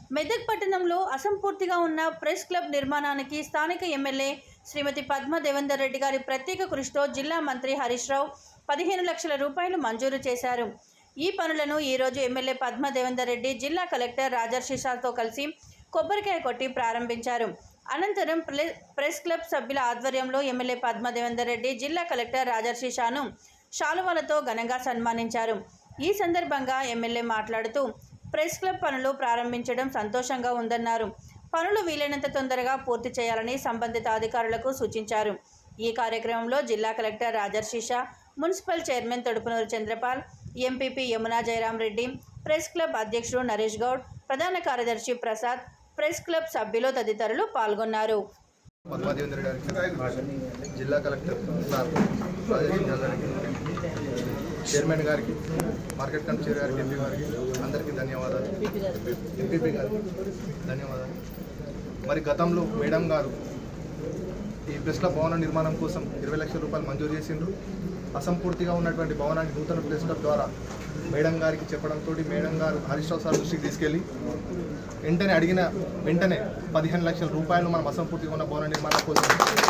మెదక్ పట్టణంలో అసంపూర్తిగా ఉన్న ప్రెస్ క్లబ్ నిర్మాణానికి స్థానిక ఎమ్మెల్యే శ్రీమతి పద్మ దేవేందర్ రెడ్డి గారి ప్రత్యేక కృషితో జిల్లా మంత్రి హరీష్ రావు పదిహేను లక్షల రూపాయలు మంజూరు చేశారు ఈ పనులను ఈరోజు ఎమ్మెల్యే పద్మ దేవేందర్ రెడ్డి జిల్లా కలెక్టర్ రాజర్షిషాతో కలిసి కొబ్బరికాయ కొట్టి ప్రారంభించారు అనంతరం ప్రె- ప్రెస్ క్లబ్ సభ్యుల ఆధ్వర్యంలో ఎమ్మెల్యే పద్మ దేవేందర్ రెడ్డి జిల్లా కలెక్టర్ రాజర్షిషాను శాలువాలతో ఘనంగా సన్మానించారు ఈ సందర్భంగా ఎమ్మెల్యే మాట్లాడుతూ ప్రెస్ క్లబ్ పనులు ప్రారంభించడం సంతోషంగా ఉందన్నారు పనులు వీలైనంత తొందరగా పూర్తి చేయాలని సంబంధిత అధికారులకు సూచించారు ఈ కార్యక్రమంలో జిల్లా కలెక్టర్ రాజర్షిష municipal chairman Tadupunuru Chandrapal MPP Yamuna Jayaram Reddy press club అధ్యక్షుడు నరేష్ గౌడ్ ప్రధాన కార్యదర్శి ప్రసాద్ ప్రెస్ క్లబ్ సభ్యులు తదితరులు పాల్గొన్నారు పద్మాదేవేంద్ర గారికి జిల్లా కలెక్టర్ సార్ రాజేష్ గారికి చైర్మన్ గారికి మార్కెట్ కమిటీ చైర్ గారికి ఎంపీ గారికి అందరికీ ధన్యవాదాలు ఎంపీపీ గారికి ధన్యవాదాలు మరి గతంలో మేడం గారు ఈ ప్రెస్ క్లబ్ భవన నిర్మాణం కోసం ఇరవై లక్షల రూపాయలు మంజూరు చేసిండ్రు అసంపూర్తిగా ఉన్నటువంటి భవనాన్ని నూతన ప్రెస్ క్లబ్ ద్వారా మేడం గారికి చెప్పడంతో మేడం గారు హరీష్ రావు సార్ దృష్టికి తీసుకెళ్ళి వెంటనే అడిగిన వెంటనే పదిహేను లక్షల రూపాయలు మనం అసంపూర్తిగా ఉన్న భవన నిర్మాణం కోసం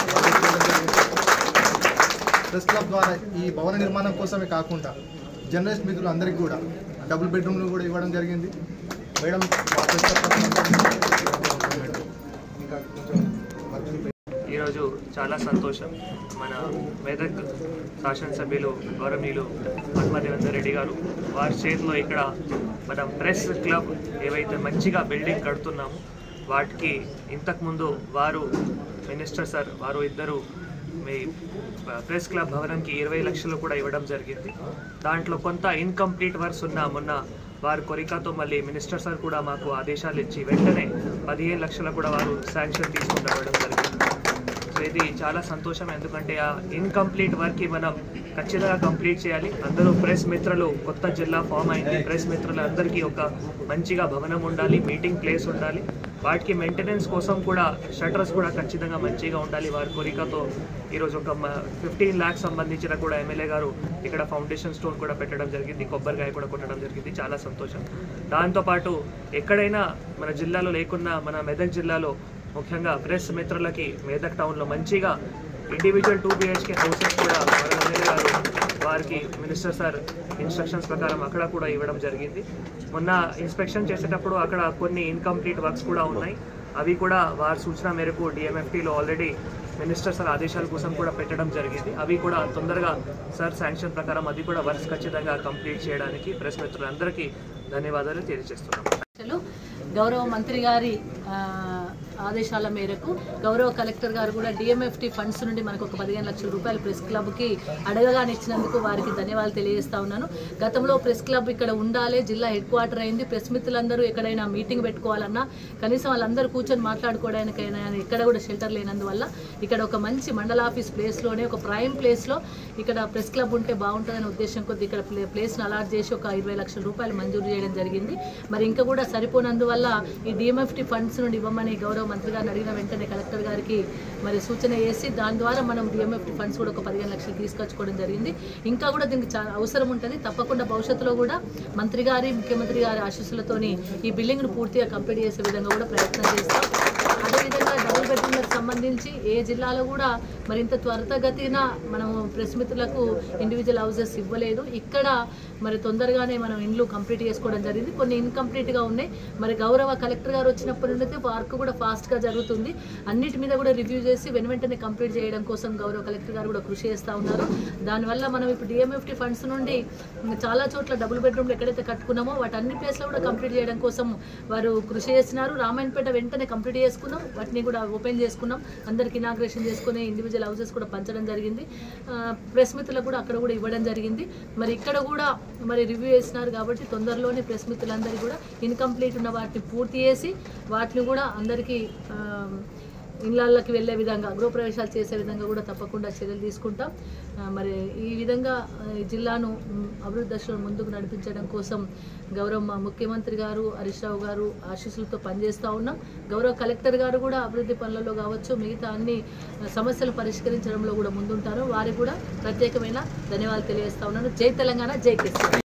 ప్రెస్ క్లబ్ ద్వారా ఈ భవన నిర్మాణం కోసమే కాకుండా జర్నలిస్ట్ మిత్రులు అందరికీ కూడా డబుల్ బెడ్రూమ్లు కూడా ఇవ్వడం జరిగింది మేడం మా ప్రెస్ క్లబ్ తరఫున మేడం ఇంకా కొంచెం వర్క్ ఉంది. ఈరోజు చాలా సంతోషం మన మెదక్ శాసనసభ్యులు గౌరవనీయులు పద్మదేవేందర్ రెడ్డి గారు వారి చేతిలో ఇక్కడ మనం ప్రెస్ క్లబ్ ఏవైతే మంచిగా బిల్డింగ్ కడుతున్నామో వాటికి ఇంతకుముందు వారు మినిస్టర్ సార్ వారు ఇద్దరు మీ ప్రెస్ క్లబ్ భవనంకి ఇరవై లక్షలు కూడా ఇవ్వడం జరిగింది దాంట్లో కొంత ఇన్కంప్లీట్ వర్క్స్ ఉన్న మొన్న వారి కోరికతో మళ్ళీ మినిస్టర్ సార్ కూడా మాకు ఆదేశాలు ఇచ్చి వెంటనే పదిహేను లక్షలు కూడా వారు శాంక్షన్ తీసుకుని రావడం జరిగింది సో ఇది చాలా సంతోషం ఎందుకంటే ఆ ఇన్కంప్లీట్ వర్క్కి మనం ఖచ్చితంగా కంప్లీట్ చేయాలి అందరూ ప్రెస్ మిత్రులు కొత్త జిల్లా ఫామ్ అయింది ప్రెస్ మిత్రులు అందరికీ ఒక మంచిగా భవనం ఉండాలి మీటింగ్ ప్లేస్ ఉండాలి వాటికి మెయింటెనెన్స్ కోసం కూడా షటర్స్ కూడా ఖచ్చితంగా మంచిగా ఉండాలి వారి కోరికతో ఈరోజు ఒక ఫిఫ్టీన్ ల్యాక్స్ సంబంధించిన కూడా ఎమ్మెల్యే గారు ఇక్కడ ఫౌండేషన్ స్టోన్ కూడా పెట్టడం జరిగింది కొబ్బరికాయ కూడా కొట్టడం జరిగింది చాలా సంతోషం దాంతోపాటు ఎక్కడైనా మన జిల్లాలో లేకున్నా మన మెదక్ జిల్లాలో ముఖ్యంగా ప్రెస్ మిత్రులకి మేదక్ టౌన్లో మంచిగా ఇండివిజువల్ టూ బిహెచ్కే హౌసెస్ కూడా మన ఎమ్మెల్యే గారు వారికి మినిస్టర్ సార్ ఇన్స్ట్రక్షన్స్ ప్రకారం అక్కడ కూడా ఇవ్వడం జరిగింది మొన్న ఇన్స్పెక్షన్ చేసేటప్పుడు అక్కడ కొన్ని ఇన్కంప్లీట్ వర్క్స్ కూడా ఉన్నాయి అవి కూడా వారి సూచన మేరకు డిఎంఎఫ్టీలో ఆల్రెడీ మినిస్టర్ సార్ ఆదేశాల కోసం కూడా పెట్టడం జరిగింది అవి కూడా తొందరగా సార్ శాంక్షన్ ప్రకారం అది కూడా వర్క్స్ ఖచ్చితంగా కంప్లీట్ చేయడానికి ప్రెస్ మిత్రులందరికీ ధన్యవాదాలు తెలియజేస్తున్నాం అసలు గౌరవ మంత్రి గారి ఆ, ఆదేశాల మేరకు గౌరవ కలెక్టర్ గారు కూడా డిఎంఎఫ్టి ఫండ్స్ నుండి మనకు ఒక పదిహేను లక్షల రూపాయలు ప్రెస్ క్లబ్కి అడగగానే ఇచ్చినందుకు వారికి ధన్యవాదాలు తెలియజేస్తా ఉన్నాను గతంలో ప్రెస్ క్లబ్ ఇక్కడ ఉండాలి జిల్లా హెడ్ క్వార్టర్ అయింది ప్రెస్ మిత్రులందరూ ఎక్కడైనా మీటింగ్ పెట్టుకోవాలన్నా కనీసం వాళ్ళందరూ కూర్చొని మాట్లాడుకోవడానికైనా ఎక్కడ కూడా షెల్టర్ లేనందువల్ల ఇక్కడ ఒక మంచి మండల ఆఫీస్ ప్లేస్లోనే ఒక ప్రైమ్ ప్లేస్లో ఇక్కడ ప్రెస్ క్లబ్ ఉంటే బాగుంటుందనే ఉద్దేశం కొద్ది ఇక్కడ ప్లే ప్లేస్ను అలాట్ చేసి ఒక ఇరవై లక్షల రూపాయలు మంజూరు చేయడం జరిగింది మరి ఇంకా కూడా సరిపోనందువల్ల ఈ డిఎంఎఫ్టీ ఫండ్స్ నుండి ఇవ్వమని గౌరవ మంత్రి గారిని అడిగిన వెంటనే కలెక్టర్ గారికి మరి సూచన చేసి దాని ద్వారా మనం డిఎంఎఫ్టీ ఫండ్స్ కూడా ఒక పదిహేను లక్షలు తీసుకొచ్చుకోవడం జరిగింది ఇంకా కూడా దీనికి చాలా అవసరం ఉంటుంది తప్పకుండా భవిష్యత్తులో కూడా మంత్రి గారి ముఖ్యమంత్రి గారి ఆశీస్సులతోని ఈ బిల్డింగ్ను పూర్తిగా కంప్లీట్ చేసే విధంగా కూడా ప్రయత్నం చేస్తాం అదేవిధంగా డబుల్ బెడ్రూమ్లకు సంబంధించి ఏ జిల్లాలో కూడా మరింత త్వరితగతిన మనం ప్రెస్ మిత్రులకు ఇండివిజువల్ హౌసెస్ ఇవ్వలేదు ఇక్కడ మరి తొందరగానే మనం ఇండ్లు కంప్లీట్ చేసుకోవడం జరిగింది కొన్ని ఇన్కంప్లీట్గా ఉన్నాయి మరి గౌరవ కలెక్టర్ గారు వచ్చినప్పటి నుండి వర్క్ కూడా ఫాస్ట్గా జరుగుతుంది అన్నిటి మీద కూడా రివ్యూ చేసి వెను వెంటనే కంప్లీట్ చేయడం కోసం గౌరవ కలెక్టర్ గారు కూడా కృషి చేస్తూ ఉన్నారు దానివల్ల మనం ఇప్పుడు డిఎంఎఫ్టీ ఫండ్స్ నుండి చాలా చోట్ల డబుల్ బెడ్రూమ్లు ఎక్కడైతే కట్టుకున్నామో వాటి అన్ని ప్లేస్లో కూడా కంప్లీట్ చేయడం కోసం వారు కృషి చేస్తున్నారు రామాయణపేట వెంటనే కంప్లీట్ చేసుకున్నాం వాటిని కూడా ఓపెన్ చేసుకున్నాం అందరికి ఇనాగ్రేషన్ చేసుకుని ఇండివిజువల్ హౌసెస్ కూడా పంచడం జరిగింది ఆ, ప్రెస్ మిత్రులకు కూడా అక్కడ కూడా ఇవ్వడం జరిగింది మరి ఇక్కడ కూడా మరి రివ్యూ చేసినారు కాబట్టి తొందరలోనే ప్రెస్ మిత్రులందరికీ కూడా ఇన్కంప్లీట్ ఉన్న వాటిని పూర్తి చేసి వాటిని కూడా అందరికీ ఆ, ఇళ్ళకి వెళ్ళే విధంగా గృహప్రవేశాలు చేసే విధంగా కూడా తప్పకుండా చర్యలు తీసుకుంటాం ఆ, మరి ఈ విధంగా ఆ, ఈ జిల్లాను మ్, అభివృద్ధి దశలో ముందుకు నడిపించడం కోసం గౌరవ మా ముఖ్యమంత్రి గారు హరీష్ రావు గారు ఆశీస్సులతో పనిచేస్తూ ఉన్నాం గౌరవ కలెక్టర్ గారు కూడా అభివృద్ధి పనులలో కావచ్చు మిగతా అన్ని ఆ, సమస్యలు పరిష్కరించడంలో కూడా ముందుంటారు వారికి కూడా ప్రత్యేకమైన ధన్యవాదాలు తెలియజేస్తా ఉన్నాను జై తెలంగాణ జై కేసీఆర్